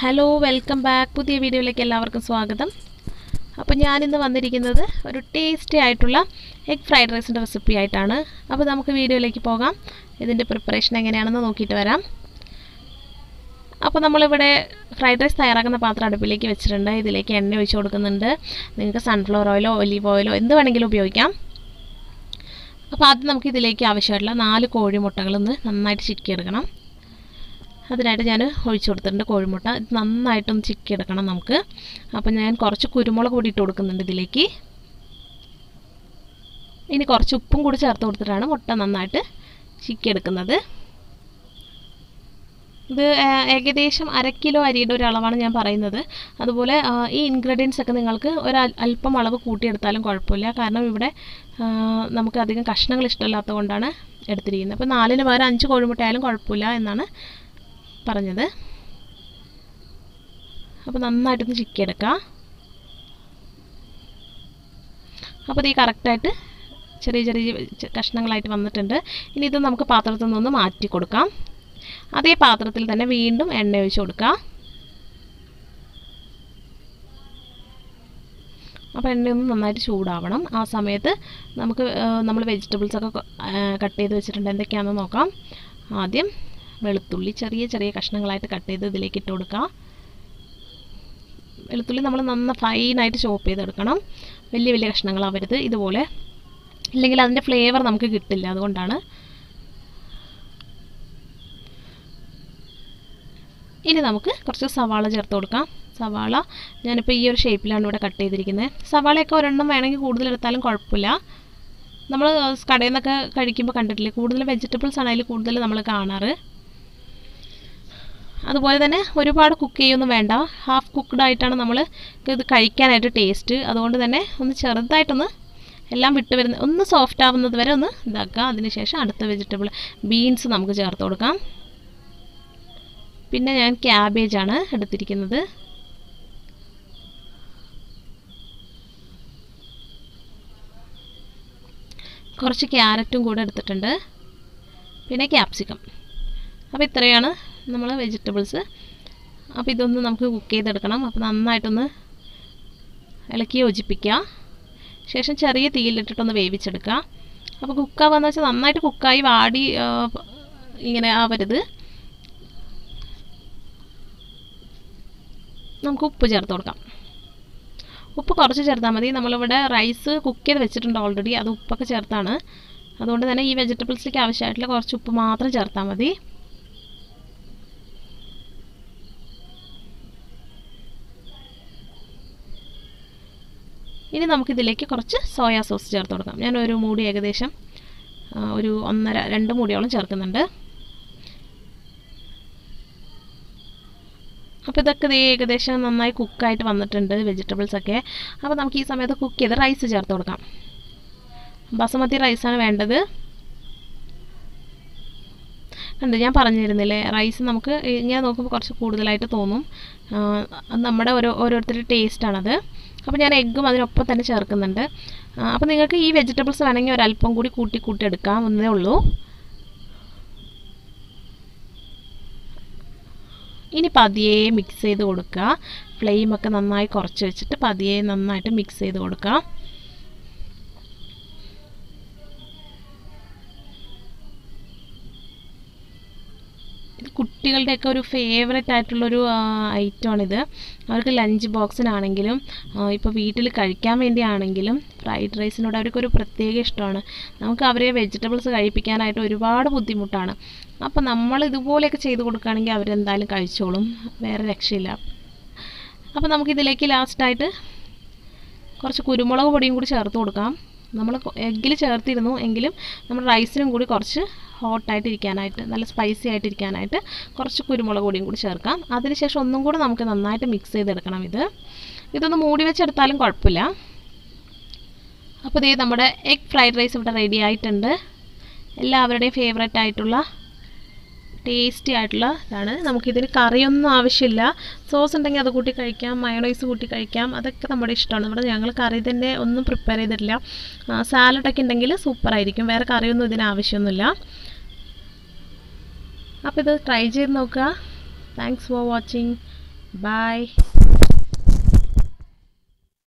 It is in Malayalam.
ഹലോ വെൽക്കം ബാക്ക് പുതിയ വീഡിയോയിലേക്ക് എല്ലാവർക്കും സ്വാഗതം അപ്പോൾ ഞാനിന്ന് വന്നിരിക്കുന്നത് ഒരു ടേസ്റ്റി ആയിട്ടുള്ള എഗ് ഫ്രൈഡ് റൈസിൻ്റെ റെസിപ്പി ആയിട്ടാണ് അപ്പോൾ നമുക്ക് വീഡിയോയിലേക്ക് പോകാം ഇതിൻ്റെ പ്രിപ്പറേഷൻ എങ്ങനെയാണെന്ന് നോക്കിയിട്ട് വരാം അപ്പോൾ നമ്മളിവിടെ ഫ്രൈഡ് റൈസ് തയ്യാറാക്കുന്ന പാത്രം അടുപ്പിലേക്ക് വെച്ചിട്ടുണ്ട് ഇതിലേക്ക് എണ്ണ ഒഴിച്ച് കൊടുക്കുന്നുണ്ട് നിങ്ങൾക്ക് സൺഫ്ലവർ ഓയിലോ ഒലീവ് ഓയിലോ എന്ത് വേണമെങ്കിലും ഉപയോഗിക്കാം അപ്പോൾ ആദ്യം നമുക്ക് ഇതിലേക്ക് ആവശ്യമായിട്ടുള്ള നാല് കോഴിമുട്ടകളൊന്ന് നന്നായിട്ട് ചിക്കിയെടുക്കണം അതിനായിട്ട് ഞാൻ ഒഴിച്ചു കൊടുത്തിട്ടുണ്ട് കോഴിമുട്ട ഇത് നന്നായിട്ടൊന്ന് ചിക്കി എടുക്കണം നമുക്ക് അപ്പോൾ ഞാൻ കുറച്ച് കുരുമുളക് പൊടി ഇട്ട് കൊടുക്കുന്നുണ്ട് ഇതിലേക്ക് ഇനി കുറച്ച് ഉപ്പും കൂടി ചേർത്ത് കൊടുത്തിട്ടാണ് മുട്ട നന്നായിട്ട് ചിക്കി എടുക്കുന്നത് ഇത് ഏകദേശം അര കിലോ അരിയുടെ ഒരു അളവാണ് ഞാൻ പറയുന്നത് അതുപോലെ ഈ ഇൻഗ്രീഡിയൻസ് ഒക്കെ നിങ്ങൾക്ക് ഒരു അല്പം അളവ് കൂട്ടിയെടുത്താലും കുഴപ്പമില്ല കാരണം ഇവിടെ നമുക്ക് അധികം കഷ്ണങ്ങൾ ഇഷ്ടമില്ലാത്തത് കൊണ്ടാണ് എടുത്തിരിക്കുന്നത് അപ്പോൾ നാലിന് പകരം അഞ്ച് കോഴിമുട്ടയായാലും കുഴപ്പമില്ല എന്നാണ് പറഞ്ഞത് അപ്പോൾ നന്നായിട്ടൊന്ന് ചിക്കിയെടുക്കാം അപ്പോൾ ഈ കറക്റ്റായിട്ട് ചെറിയ ചെറിയ കഷ്ണങ്ങളായിട്ട് വന്നിട്ടുണ്ട് ഇനി ഇത് നമുക്ക് പാത്രത്തിൽ നിന്നൊന്ന് മാറ്റി കൊടുക്കാം അതേ പാത്രത്തിൽ തന്നെ വീണ്ടും എണ്ണ ഒഴിച്ച് കൊടുക്കാം അപ്പോൾ എണ്ണയൊന്ന് നന്നായിട്ട് ചൂടാവണം ആ സമയത്ത് നമുക്ക് നമ്മൾ വെജിറ്റബിൾസൊക്കെ കട്ട് ചെയ്ത് വെച്ചിട്ടുണ്ട് എന്തൊക്കെയാണെന്ന് നോക്കാം ആദ്യം വെളുത്തുള്ളി ചെറിയ ചെറിയ കഷ്ണങ്ങളായിട്ട് കട്ട് ചെയ്ത് ഇതിലേക്ക് ഇട്ട് കൊടുക്കുക വെളുത്തുള്ളി നമ്മൾ നന്ന ഫൈനായിട്ട് ചോപ്പ് ചെയ്തെടുക്കണം വലിയ വലിയ കഷ്ണങ്ങളാവരുത് ഇതുപോലെ ഇല്ലെങ്കിൽ അതിൻ്റെ ഫ്ലേവർ നമുക്ക് കിട്ടില്ല അതുകൊണ്ടാണ് ഇനി നമുക്ക് കുറച്ച് സവാള ചേർത്ത് കൊടുക്കാം സവാള ഞാനിപ്പോൾ ഈ ഒരു ഷേപ്പിലാണ് ഇവിടെ കട്ട് ചെയ്തിരിക്കുന്നത് സവാളയൊക്കെ ഒരെണ്ണം വേണമെങ്കിൽ കൂടുതൽ എടുത്താലും കുഴപ്പമില്ല നമ്മൾ കടയിൽ നിന്നൊക്കെ കഴിക്കുമ്പോൾ കണ്ടിട്ടില്ലേ കൂടുതൽ വെജിറ്റബിൾസ് ആണ് അതിൽ കൂടുതൽ നമ്മൾ കാണാറ് അതുപോലെ തന്നെ ഒരുപാട് കുക്ക് ചെയ്യൊന്നും വേണ്ട ഹാഫ് കുക്ക്ഡ് ആയിട്ടാണ് നമ്മൾ ഇത് കഴിക്കാനായിട്ട് ടേസ്റ്റ് അതുകൊണ്ട് തന്നെ ഒന്ന് ചെറുതായിട്ടൊന്ന് എല്ലാം വിട്ട് വരുന്ന ഒന്ന് സോഫ്റ്റ് ആവുന്നത് വരെ ഒന്ന് ഇതാക്കുക അതിനുശേഷം അടുത്ത വെജിറ്റബിൾ ബീൻസ് നമുക്ക് ചേർത്ത് കൊടുക്കാം പിന്നെ ഞാൻ ക്യാബേജാണ് എടുത്തിരിക്കുന്നത് കുറച്ച് ക്യാരറ്റും കൂടെ എടുത്തിട്ടുണ്ട് പിന്നെ ക്യാപ്സിക്കം അപ്പോൾ ഇത്രയാണ് നമ്മൾ വെജിറ്റബിൾസ് അപ്പോൾ ഇതൊന്ന് നമുക്ക് കുക്ക് ചെയ്തെടുക്കണം അപ്പോൾ നന്നായിട്ടൊന്ന് ഇളക്കി യോജിപ്പിക്കുക ശേഷം ചെറിയ തീയിലിട്ടിട്ടൊന്ന് വേവിച്ചെടുക്കുക അപ്പോൾ കുക്കാവാന്ന് വെച്ചാൽ നന്നായിട്ട് കുക്കായി വാടി ഇങ്ങനെ ആവരുത് നമുക്ക് ഉപ്പ് ചേർത്ത് കൊടുക്കാം ഉപ്പ് കുറച്ച് ചേർത്താൽ മതി നമ്മളിവിടെ റൈസ് കുക്ക് ചെയ്ത് വെച്ചിട്ടുണ്ട് ഓൾറെഡി അത് ഉപ്പൊക്കെ ചേർത്താണ് അതുകൊണ്ട് തന്നെ ഈ വെജിറ്റബിൾസിലേക്ക് ആവശ്യമായിട്ടുള്ള കുറച്ച് ഉപ്പ് മാത്രം ചേർത്താൽ മതി ഇനി നമുക്കിതിലേക്ക് കുറച്ച് സോയാ സോസ് ചേർത്ത് കൊടുക്കാം ഞാൻ ഒരു മൂടി ഏകദേശം ഒരു ഒന്നര രണ്ട് മൂടിയോളം ചേർക്കുന്നുണ്ട് അപ്പോൾ ഇതൊക്കെ ഇത് ഏകദേശം നന്നായി കുക്കായിട്ട് വന്നിട്ടുണ്ട് വെജിറ്റബിൾസ് ഒക്കെ അപ്പോൾ നമുക്ക് ഈ സമയത്ത് കുക്ക് ചെയ്ത് റൈസ് ചേർത്ത് കൊടുക്കാം ബസുമതി റൈസാണ് വേണ്ടത് കണ്ട് ഞാൻ പറഞ്ഞിരുന്നില്ലേ റൈസ് നമുക്ക് ഇങ്ങനെ നോക്കുമ്പോൾ കുറച്ച് കൂടുതലായിട്ട് തോന്നും നമ്മുടെ ഓരോ ഓരോരുത്തരുടെ ടേസ്റ്റാണത് അപ്പോൾ ഞാൻ എഗ്ഗും അതിനൊപ്പം തന്നെ ചേർക്കുന്നുണ്ട് അപ്പോൾ നിങ്ങൾക്ക് ഈ വെജിറ്റബിൾസ് വേണമെങ്കിൽ ഒരല്പം കൂടി കൂട്ടി കൂട്ടി എടുക്കാം എന്നേ ഉള്ളൂ ഇനി പതിയെ മിക്സ് ചെയ്ത് കൊടുക്കുക ഫ്ലെയിമൊക്കെ നന്നായി കുറച്ച് വെച്ചിട്ട് പതിയെ നന്നായിട്ട് മിക്സ് ചെയ്ത് കൊടുക്കുക ഇത് കുട്ടികളുടെയൊക്കെ ഒരു ഫേവററ്റ് ആയിട്ടുള്ളൊരു ഐറ്റമാണിത് അവർക്ക് ലഞ്ച് ബോക്സിനാണെങ്കിലും ഇപ്പോൾ വീട്ടിൽ കഴിക്കാൻ വേണ്ടിയാണെങ്കിലും ഫ്രൈഡ് റൈസിനോട് അവർക്കൊരു പ്രത്യേക ഇഷ്ടമാണ് നമുക്ക് അവരെ വെജിറ്റബിൾസ് കഴിപ്പിക്കാനായിട്ട് ഒരുപാട് ബുദ്ധിമുട്ടാണ് അപ്പോൾ നമ്മൾ ഇതുപോലെയൊക്കെ ചെയ്ത് കൊടുക്കുകയാണെങ്കിൽ അവരെന്തായാലും കഴിച്ചോളും വേറെ രക്ഷയില്ല അപ്പോൾ നമുക്കിതിലേക്ക് ലാസ്റ്റായിട്ട് കുറച്ച് കുരുമുളക് പൊടിയും കൂടി ചേർത്ത് കൊടുക്കാം നമ്മൾ എഗ്ഗിൽ ചേർത്തിരുന്നു എങ്കിലും നമ്മൾ റൈസിനും കൂടി കുറച്ച് ഹോട്ടായിട്ട് ഇരിക്കാനായിട്ട് നല്ല സ്പൈസി ആയിട്ട് ഇരിക്കാനായിട്ട് കുറച്ച് കുരുമുളക് പൊടിയും കൂടി ചേർക്കാം അതിനുശേഷം ഒന്നും കൂടെ നമുക്ക് നന്നായിട്ട് മിക്സ് ചെയ്തെടുക്കണം ഇത് ഇതൊന്ന് മൂടി വെച്ചെടുത്താലും കുഴപ്പമില്ല അപ്പോൾ ഇതേ നമ്മുടെ എഗ് ഫ്രൈഡ് റൈസ് ഇവിടെ റെഡി ആയിട്ടുണ്ട് എല്ലാവരുടെയും ഫേവററ്റ് ആയിട്ടുള്ള ടേസ്റ്റി ആയിട്ടുള്ള ഇതാണ് നമുക്കിതിന് കറിയൊന്നും ആവശ്യമില്ല സോസ് ഉണ്ടെങ്കിൽ അത് കൂട്ടി കഴിക്കാം മയോണൈസ് കൂട്ടി കഴിക്കാം അതൊക്കെ നമ്മുടെ ഇഷ്ടമാണ് ഇവിടെ ഞങ്ങൾ കറി തന്നെ ഒന്നും പ്രിപ്പയർ ചെയ്തിട്ടില്ല സാലഡൊക്കെ ഉണ്ടെങ്കിൽ സൂപ്പറായിരിക്കും വേറെ കറിയൊന്നും ഇതിന് ആവശ്യമൊന്നുമില്ല അപ്പോൾ ഇത് ട്രൈ ചെയ്ത് നോക്കുക താങ്ക്സ് ഫോർ വാച്ചിങ് ബൈ